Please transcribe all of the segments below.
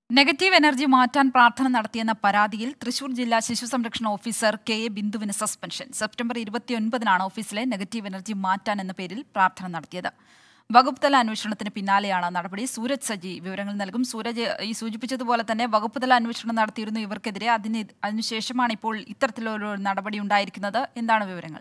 negative energy മാറ്റാൻ പ്രാർത്ഥന നടത്തിയെന്ന പരാതിയിൽ തൃശൂർ ജില്ലാ ശിശു സംരക്ഷണ ഓഫീസർ കെ എ ബിന്ദുവിന് സസ്പെൻഷൻ സെപ്റ്റംബർ ഇരുപത്തിയൊൻപതിനാണ് ഓഫീസിലെ നെഗറ്റീവ് എനർജി മാറ്റാൻ എന്ന പേരിൽ പ്രാർത്ഥന നടത്തിയത് വകുപ്പ് തല അന്വേഷണത്തിന് പിന്നാലെയാണ് നടപടി സൂരജ് സജി വിവരങ്ങൾ നൽകും സൂരജ് ഈ സൂചിപ്പിച്ചതുപോലെ തന്നെ വകുപ്പ് തല അന്വേഷണം നടത്തിയിരുന്നു ഇവർക്കെതിരെ അതിന് അതിനുശേഷമാണ് ഇപ്പോൾ ഇത്തരത്തിലൊരു നടപടി ഉണ്ടായിരിക്കുന്നത് എന്താണ് വിവരങ്ങൾ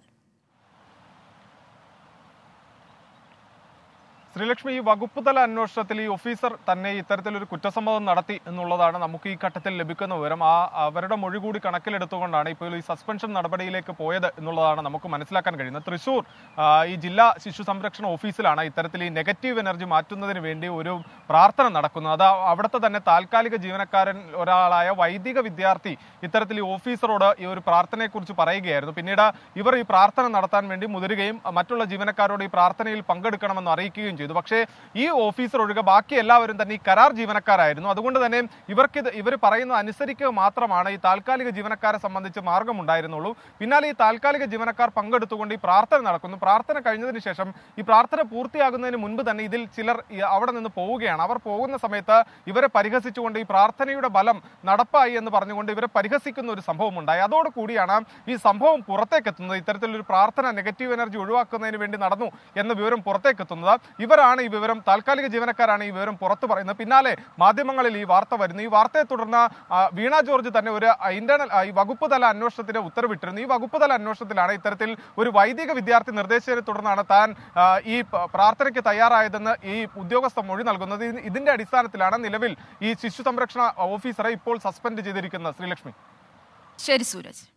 ശ്രീലക്ഷ്മി ഈ വകുപ്പ് തല അന്വേഷണത്തിൽ ഈ ഓഫീസർ തന്നെ ഇത്തരത്തിലൊരു കുറ്റസമ്മതം നടത്തി എന്നുള്ളതാണ് നമുക്ക് ഈ ഘട്ടത്തിൽ ലഭിക്കുന്ന വിവരം ആ അവരുടെ മൊഴി കൂടി കണക്കിലെടുത്തുകൊണ്ടാണ് ഇപ്പോൾ ഈ സസ്പെൻഷൻ നടപടിയിലേക്ക് പോയത് എന്നുള്ളതാണ് നമുക്ക് മനസ്സിലാക്കാൻ കഴിയുന്നത് തൃശൂർ ആ, ഈ ജില്ലാ ശിശു സംരക്ഷണ ഓഫീസിലാണ് ഇത്തരത്തിൽ ഈ നെഗറ്റീവ് എനർജി മാറ്റുന്നതിന് വേണ്ടി ഒരു പ്രാർത്ഥന നടക്കുന്നത് അത് അവിടുത്തെ തന്നെ താൽക്കാലിക ജീവനക്കാരൻ ഒരാളായ വൈദിക വിദ്യാർത്ഥി ഇത്തരത്തിൽ ഈ ഓഫീസറോട് ഈ ഒരു പ്രാർത്ഥനയെക്കുറിച്ച് പറയുകയായിരുന്നു പിന്നീട് ഇവർ ഈ പ്രാർത്ഥന നടത്താൻ വേണ്ടി മുതിരുകയും മറ്റുള്ള ജീവനക്കാരോട് ഈ പ്രാർത്ഥനയിൽ പങ്കെടുക്കണമെന്ന് അറിയിക്കുകയും ചെയ്തു പക്ഷേ ഈ ഓഫീസർ ഒഴികെ ബാക്കി എല്ലാവരും തന്നെ ഈ കരാർ ജീവനക്കാരായിരുന്നു അതുകൊണ്ട് തന്നെ ഇവർക്ക് ഇത് ഇവർ പറയുന്നത് അനുസരിക്കുക മാത്രമാണ് ഈ താൽക്കാലിക ജീവനക്കാരെ സംബന്ധിച്ച് മാർഗമുണ്ടായിരുന്നുള്ളൂ പിന്നാലെ ഈ താൽക്കാലിക ജീവനക്കാർ പങ്കെടുത്തുകൊണ്ട് ഈ പ്രാർത്ഥന നടക്കുന്നു പ്രാർത്ഥന കഴിഞ്ഞതിന് ശേഷം ഈ പ്രാർത്ഥന പൂർത്തിയാകുന്നതിന് മുൻപ് തന്നെ ഇതിൽ ചിലർ ഈ അവിടെ നിന്ന് പോവുകയാണ് അവർ പോകുന്ന സമയത്ത് ഇവരെ പരിഹസിച്ചുകൊണ്ട് ഈ പ്രാർത്ഥനയുടെ ബലം നടപ്പായി എന്ന് പറഞ്ഞുകൊണ്ട് ഇവരെ പരിഹസിക്കുന്ന ഒരു സംഭവം ഉണ്ടായി അതോടുകൂടിയാണ് ഈ സംഭവം പുറത്തേക്ക് എത്തുന്നത് ഇത്തരത്തിലൊരു പ്രാർത്ഥന നെഗറ്റീവ് എനർജി ഒഴിവാക്കുന്നതിന് വേണ്ടി നടന്നു എന്ന വിവരം പുറത്തേക്ക് എത്തുന്നത് ഇവരാണ് ഈ വിവരം താൽക്കാലിക ജീവനക്കാരാണ് ഈ വിവരം പുറത്തു പറയുന്നത് പിന്നാലെ മാധ്യമങ്ങളിൽ ഈ വാർത്ത വരുന്നു ഈ വാർത്തയെ തുടർന്ന് ആ, വീണ ജോർജ് തന്നെ ഒരു ഇന്റേണൽ ഈ വകുപ്പ് തല അന്വേഷണത്തിന് ഉത്തരവിട്ടിരുന്നു ഈ വകുപ്പ് തല അന്വേഷണത്തിലാണ് ഇത്തരത്തിൽ ഒരു വൈദിക വിദ്യാർത്ഥി നിർദ്ദേശിച്ചതിനെ തുടർന്നാണ് താൻ ആ, ഈ പ- പ്രാർത്ഥനയ്ക്ക് തയ്യാറായതെന്ന് ഈ ഉദ്യോഗസ്ഥ മൊഴി നൽകുന്നത് ഇത് ഇതിന്റെ അടിസ്ഥാനത്തിലാണ് നിലവിൽ ഈ ശിശു സംരക്ഷണ ഓഫീസറെ ഇപ്പോൾ സസ്പെൻഡ് ചെയ്തിരിക്കുന്നത് ശ്രീലക്ഷ്മി ശരി സൂരജ്